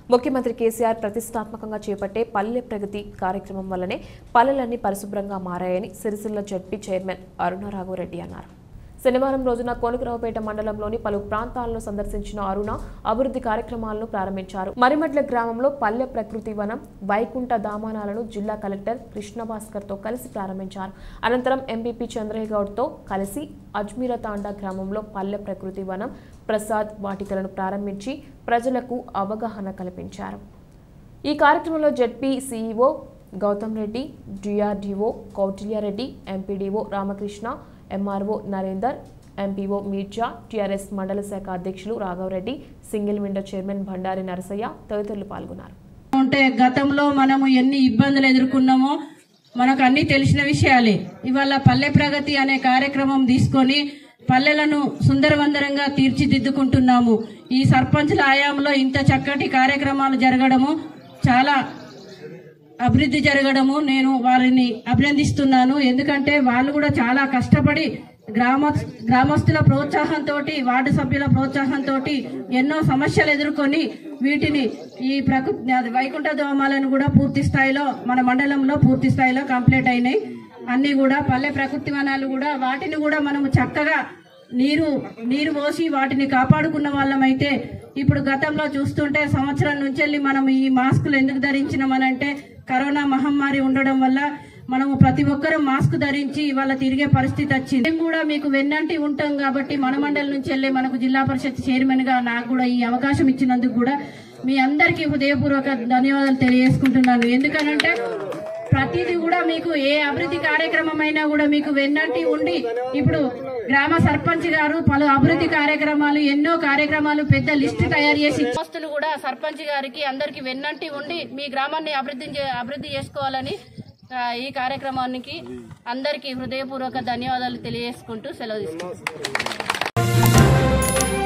ముఖ్యమంత్రి కేసీఆర్ ప్రతిష్టాత్మకంగా చేపట్టే పల్లె ప్రగతి కార్యక్రమం వల్లనే పల్లెలన్నీ పరిశుభ్రంగా మారాయని సిరిసిల్ల జడ్పీ చైర్మన్ అరుణ రాఘవరెడ్డి అన్నారు శనివారం రోజున కోనకరావుపేట మండలంలోని పలు ప్రాంతాలను సందర్శించిన అరుణ అభివృద్ధి కార్యక్రమాలను ప్రారంభించారు మరిమడ్ల గ్రామంలో పల్లె ప్రకృతి వనం వైకుంఠ దామానాలను జిల్లా కలెక్టర్ కృష్ణభాస్కర్ తో కలిసి ప్రారంభించారు అనంతరం ఎంపీపీ చంద్రయ్య గౌడ్ తో కలిసి అజ్మీర తాండా గ్రామంలో పల్లె ప్రకృతి వనం ప్రసాద్ వాటికలను ప్రారంభించి ప్రజలకు అవగాహన కల్పించారు ఈ కార్యక్రమంలో ZP CEO Gautham Reddy DRDO Kautilyareddy MPDO Ramakrishna MRO Narender MPO Mirza TRS మండల శాఖ అధ్యక్షులు Raghavareddy single window chairman Bhandari Narasaiah తదితరులు పాల్గొన్నారు ఉంటే గతంలో మనము ఎన్ని ఇబ్బందులు ఎదుర్కొన్నామో మనకు అన్ని తెలిసిన విషయాలే ఇవాళ పల్లె ప్రగతి అనే కార్యక్రమం తీసుకొని పల్లెలను సుందరవందరంగా తీర్చిదిద్దుకుంటున్నాము ఈ సర్పంచ్ల ఆయాంలో ఇంత చక్కటి కార్యక్రమాలు జరగడము చాలా అభివృద్ధి జరగడము నేను వారిని అభినందిస్తున్నాను ఎందుకంటే వాళ్ళు కూడా చాలా కష్టపడి గ్రామ గ్రామస్తుల ప్రోత్సాహంతో వార్డు సభ్యుల ప్రోత్సాహంతో ఎన్నో సమస్యలు ఎదుర్కొని వీటిని ఈ ప్రకృతి అది వైకుంఠ దోమాలను కూడా పూర్తి స్థాయిలో మన మండలంలో పూర్తి స్థాయిలో కంప్లీట్ అయినాయి అన్ని కూడా పల్లె ప్రకృతి వనాలు కూడా వాటిని కూడా మనము చక్కగా నీరు నీరు పోసి వాటిని కాపాడుకున్న వాళ్ళమైతే ఇప్పుడు గతంలో చూస్తుంటే సంవత్సరం నుంచి వెళ్ళి మనం ఈ మాస్కులు ఎందుకు ధరించినామనంటే కరోనా మహమ్మారి ఉండడం వల్ల మనము ప్రతి ఒక్కరూ మాస్క్ ధరించి ఇవాళ తిరిగే పరిస్థితి వచ్చింది మేము కూడా మీకు వెన్నంటి ఉంటాం కాబట్టి మన మండలి నుంచి వెళ్ళి మనకు జిల్లా పరిషత్ చైర్మన్ గా నాకు కూడా ఈ అవకాశం ఇచ్చినందుకు కూడా మీ అందరికీ హృదయపూర్వక ధన్యవాదాలు తెలియజేసుకుంటున్నాను ఎందుకనంటే ప్రతిదీ కూడా మీకు ఏ అభివృద్ధి కార్యక్రమం అయినా కూడా మీకు వెన్నంటి ఉండి ఇప్పుడు గ్రామ సర్పంచ్ గారు పలు అభివృద్ధి కార్యక్రమాలు ఎన్నో కార్యక్రమాలు పెద్ద లిస్టు తయారు చేసి పోస్టులు కూడా సర్పంచ్ గారికి అందరికి వెన్నంటి ఉండి మీ గ్రామాన్ని అభివృద్ధి చే- అభివృద్ధి చేసుకోవాలని ఆ, ఈ కార్యక్రమానికి అందరికీ హృదయపూర్వక ధన్యవాదాలు తెలియజేసుకుంటూ సెలవు తీసుకుంటాం